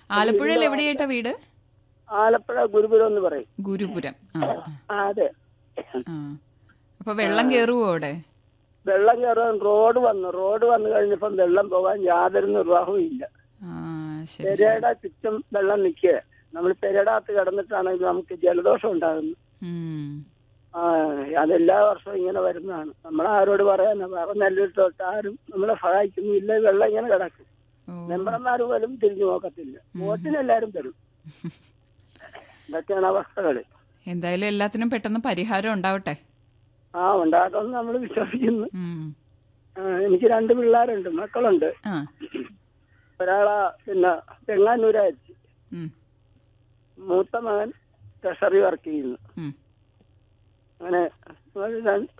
ആലപ്പുഴയിൽ എവിടെയായിട്ടാ വീട് ആലപ്പുഴ ഗുരുപുരം എന്ന് പറയും ഗുരുപുരം ആ ആ അതെ ആ അപ്പൊ വെള്ളം കയറുവോ അവിടെ വെള്ളം കയറാൻ റോഡ് വന്നു റോഡ് വന്നു കഴിഞ്ഞപ്പം വെള്ളം പോകാൻ യാതൊരു നിർവാഹവും ഇല്ല ആ ശരി ശരി പെരയുടെ ചുറ്റും വെള്ളം നിൽക്കുക നമ്മൾ പെരടകത്ത് കിടന്നിട്ടാണെങ്കിൽ നമുക്ക് ജലദോഷം ഉണ്ടാകുന്നു ഉം. ആ അതെല്ലാ വർഷവും ഇങ്ങനെ വരുന്നതാണ് നമ്മൾ ആരോട് പറയാനാ വേറെ നെല്ലിട്ട് ആരും നമ്മളെ സഹായിക്കുന്നില്ല വെള്ളം ഇങ്ങനെ കിടക്കും ഓ മെമ്പർമാർ പോലും തിരിഞ്ഞു നോക്കത്തില്ല വോട്ടിന് എല്ലാരും തരും ഇതൊക്കെയാണ് അവസ്ഥകള് എന്തായാലും എല്ലാത്തിനും പെട്ടെന്ന് പരിഹാരം ഉണ്ടാവട്ടെ ആ ഉണ്ടാക്കുമെന്ന് നമ്മൾ വിശ്വസിക്കുന്നു ഉം. ആ, എനിക്ക് രണ്ട് പിള്ളേരുണ്ട് മക്കളുണ്ട് ആ ഒരാളാ പിന്നെ ചെങ്ങാനൂരായിരിക്കും ഉം. മൂത്ത മകൻ ട്രഷറി വർക്ക് ചെയ്യുന്നു ഉം. അങ്ങനെ ഒരു രണ്ട്